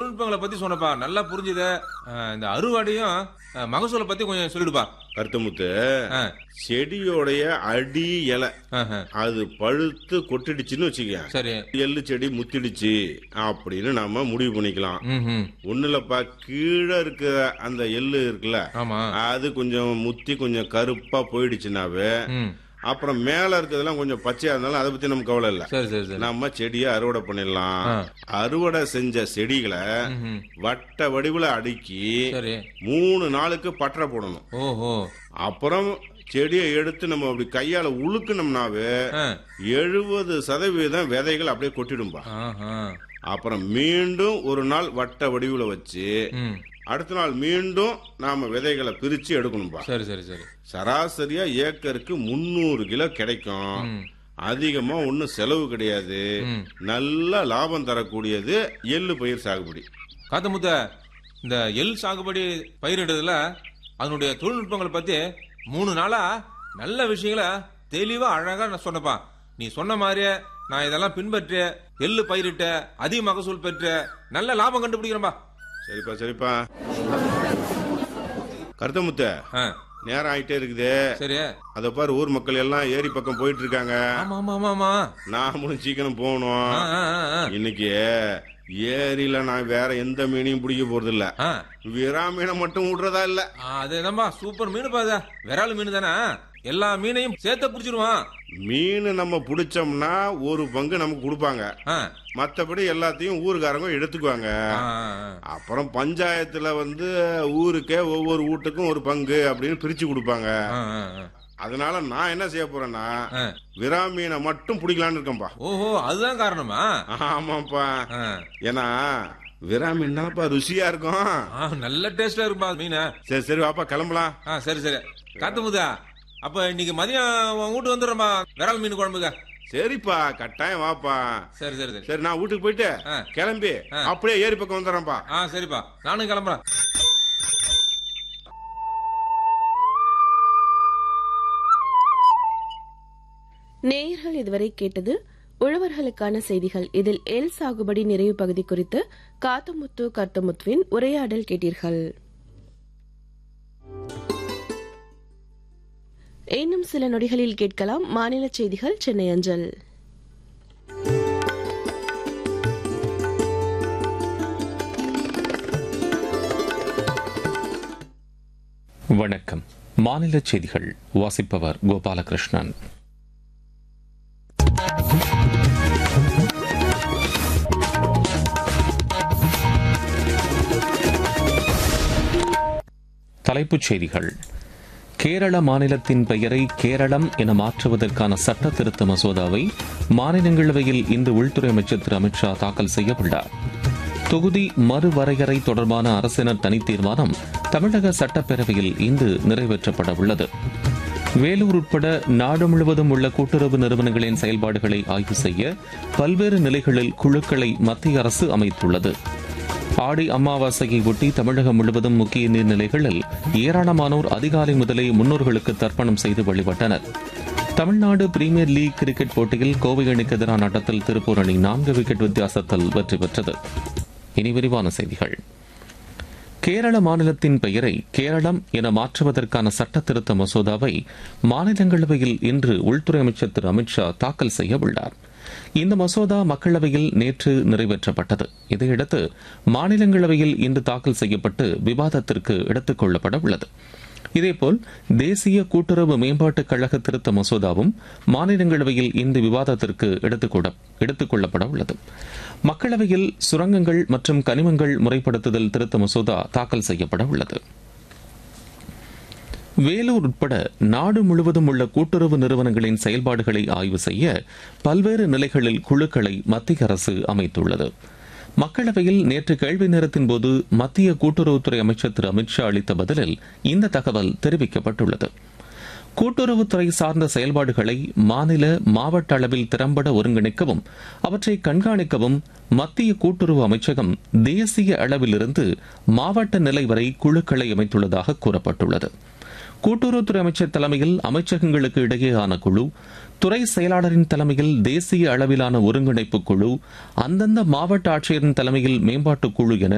தொழில்நுட்பங்களை பத்தி சொன்னப்பா நல்லா புரிஞ்சுது அஹ், இந்த அறுவடையும் அஹ், மகசூலை பத்தி கொஞ்சம் சொல்லிடுப்பா கருத்தமுத்து ஆ. செடியோடைய அடி இலை ஆஹா. அது பழுத்து கொட்டிடுச்சுன்னு வச்சுக்க சரி எள்ளு செடி முத்திடுச்சு அப்படின்னு நாம முடிவு பண்ணிக்கலாம் ம் ம் ஒண்ணு இல்லப்பா கீழே இருக்க அந்த எள்ளு இருக்குல்ல ஆமா அது கொஞ்சம் முத்தி கொஞ்சம் கருப்பா போயிடுச்சுனாவே ம் அப்புறம் மேல இருக்கிறதெல்லாம் கொஞ்சம் பச்சையா இருந்தாலும் அதை பத்தி நமக்கு கவலை இல்ல சரி சரி சரி நம்ம செடியை அறுவடை பண்ணிடலாம் ஆ. அறுவடை செஞ்ச செடிகளை ம்ஹும். வட்ட வடிவுல அடுக்கி சரி மூணு நாளுக்கு பற்ற போடணும் ஓஹோ அப்புறம் செடியை எடுத்து நம்ம அப்படி கையால உழுக்குனோம்னாவே ஆ. எழுபது சதவீதம் விதைகள் அப்படியே கொட்டிடும்பா ஆஹா. அப்புறம் மீண்டும் ஒரு நாள் வட்ட வடிவுல வச்சு ம் அடுத்த நாள் மீண்டும் நாம விதைகளை பிரிச்சு எடுக்கணும்பா சரி சரி சரி சராசரியா ஏக்கருக்கு முந்நூறு கிலோ கிடைக்கும் ம் அதிகமா ஒன்றும் செலவு கிடையாது ம். நல்ல லாபம் தரக்கூடியது எள்ளு பயிர் சாகுபடி காத்தமுத்த இந்த எள் சாகுபடி பயிரிடுறதுல அதனுடைய தொழில்நுட்பங்களை பத்தி மூணு நாளா நல்ல விஷயங்களை தெளிவா அழகா நான் சொன்னப்பா நீ சொன்ன மாதிரியே நான் இதெல்லாம் பின்பற்றி எள்ளு பயிரிட்ட அதிக மகசூல் பெற்று நல்ல லாபம் கண்டுபிடிக்கிறேன்பா சரிப்பா சரிப்பா கருத்தமுத்த ஆ, நேரம் ஆயிட்டே இருக்குது சரி அத பாரு ஊர் மக்கள் எல்லாம் ஏரி பக்கம் போயிட்டு இருக்காங்க ஆமா ஆமா ஆமா ஆமா நாமளும் சீக்கிரம் போகணும் ஆ, ஆ, ஆ, ஆ. இன்னைக்கு ஏரியில நான் வேற எந்த மீனையும் பிடிக்க போறது இல்ல ஆ, விரா மீனை மட்டும் விடுறதா இல்ல ஆ, அது என்னம்பா சூப்பர் மீன் பாத விரால் மீன் தானே எல்லா மீனையும் சேர்த்து பிடிச்சிருவான் மீன் நம்ம பிடிச்சோம்னா ஒரு பங்கு நமக்கு கொடுப்பாங்க ஆ, மத்தபடி எல்லாத்தையும் ஊருக்காரங்க எடுத்துக்குவாங்க ஆ, ஆ, அப்புறம் பஞ்சாயத்துல வந்து ஊருக்கே ஒவ்வொரு வீட்டுக்கும் ஒரு பங்கு அப்படின்னு பிரிச்சு கொடுப்பாங்க ஆ, ஆ, ஆ. அதனால நான் என்ன செய்ய போறேன்னா ஆ. விரா மீனை மட்டும் பிடிக்கலான்னு இருக்கேன்பா ஓஹோ அதுதான் காரணமா ஆமாப்பா ஆ. ஏன்னா விரா மீன் தானப்பா ருசியா இருக்கும் ஆ, நல்ல டேஸ்டா இருக்குப்பா மீன் சரி சரி வாப்பா கிளம்பலாம் ஆ சரி சரி காத்துமுதா அப்ப இன்னைக்கு மதியம் உன் வீட்டு வந்துடுறோம்பா விரால் மீன் குழம்புங்க சரிப்பா கட்டாயம் வாப்பா சரி சரி சரி சரி நான் வீட்டுக்கு போயிட்டு ஆ. கிளம்பி ஆ. அப்படியே ஏரி பக்கம் வந்துடுறேன்ப்பா ஆ சரிப்பா நானும் கிளம்புறேன் நேயர்கள் இதுவரை கேட்டது உழவர்களுக்கான செய்திகள் இதில் எல் சாகுபடி நிறைவு பகுதி குறித்து காத்தமுத்து கர்த்தமுத்துவின் உரையாடல் கேட்டீர்கள் இன்னும் சில நொடிகளில் கேட்கலாம் மாநில செய்திகள் சென்னை அஞ்சல் வணக்கம் மாநில செய்திகள் வாசிப்பவர் கோபாலகிருஷ்ணன் தலைப்புச் செய்திகள் கேரள மாநிலத்தின் பெயரை கேரளம் என மாற்றுவதற்கான சட்ட திருத்த மசோதாவை மாநிலங்களவையில் இன்று உள்துறை அமைச்சர் திரு அமித்ஷா தாக்கல் செய்ய உள்ளார் தொகுதி மறுவரையறை தொடர்பான அரசினர் தனி தீர்மானம் தமிழக சட்டப்பேரவையில் இன்று நிறைவேற்றப்பட உள்ளது வேலூர் உட்பட நாடு முழுவதும் உள்ள கூட்டுறவு நிறுவனங்களின் செயல்பாடுகளை ஆய்வு செய்ய பல்வேறு நிலைகளில் குழுக்களை மத்திய அரசு அமைத்துள்ளது ஆடி அமாவாசையை ஒட்டி தமிழகம் முழுவதும் முக்கிய நீர்நிலைகளில் ஏராளமானோர் அதிகாலை முதலே முன்னோர்களுக்கு தர்ப்பணம் செய்து வழிபட்டனர் தமிழ்நாடு பிரீமியர் லீக் கிரிக்கெட் போட்டியில் கோவை அணிக்கு எதிரான ஆட்டத்தில் திருப்பூர் அணி நான்கு விக்கெட் வித்தியாசத்தில் வெற்றி பெற்றது இனி விரிவான செய்திகள் கேரள மாநிலத்தின் பெயரை கேரளம் என மாற்றுவதற்கான சட்ட திருத்த மசோதாவை மாநிலங்களவையில் இன்று உள்துறை அமைச்சர் திரு அமித்ஷா தாக்கல் செய்ய உள்ளார் இந்த மசோதா மக்களவையில் நேற்று நிறைவேற்றப்பட்டது இதையடுத்து மாநிலங்களவையில் இன்று தாக்கல் செய்யப்பட்டு விவாதத்திற்கு எடுத்துக் கொள்ளப்பட உள்ளது இதேபோல் தேசிய கூட்டுறவு மேம்பாட்டுக் கழக திருத்த மசோதாவும் மாநிலங்களவையில் இன்று விவாதத்திற்கு எடுத்துக்கொள்ள- எடுத்துக் கொள்ளப்பட உள்ளது மக்களவையில் சுரங்கங்கள் மற்றும் கனிமங்கள் முறைப்படுத்துதல் திருத்த மசோதா தாக்கல் செய்யப்பட உள்ளது வேலூர் உட்பட நாடு முழுவதும் உள்ள கூட்டுறவு நிறுவனங்களின் செயல்பாடுகளை ஆய்வு செய்ய பல்வேறு நிலைகளில் குழுக்களை மத்திய அரசு அமைத்துள்ளது மக்களவையில் நேற்று கேள்வி நேரத்தின் போது மத்திய கூட்டுறவுத்துறை அமைச்சர் திரு அமித்ஷா அளித்த பதிலில் இந்த தகவல் தெரிவிக்கப்பட்டுள்ளது கூட்டுறவுத்துறை சார்ந்த செயல்பாடுகளை மாநில மாவட்ட அளவில் திறம்பட ஒருங்கிணைக்கவும் அவற்றை கண்காணிக்கவும் மத்திய கூட்டுறவு அமைச்சகம் தேசிய அளவிலிருந்து மாவட்ட நிலை வரை குழுக்களை அமைத்துள்ளதாக கூறப்பட்டுள்ளது கூட்டுறவுத்துறை அமைச்சர் தலைமையில் அமைச்சகங்களுக்கு இடையேயான குழு துறை செயலாளரின் தலைமையில் தேசிய அளவிலான ஒருங்கிணைப்பு குழு அந்தந்த மாவட்ட ஆட்சியரின் தலைமையில் மேம்பாட்டுக் குழு என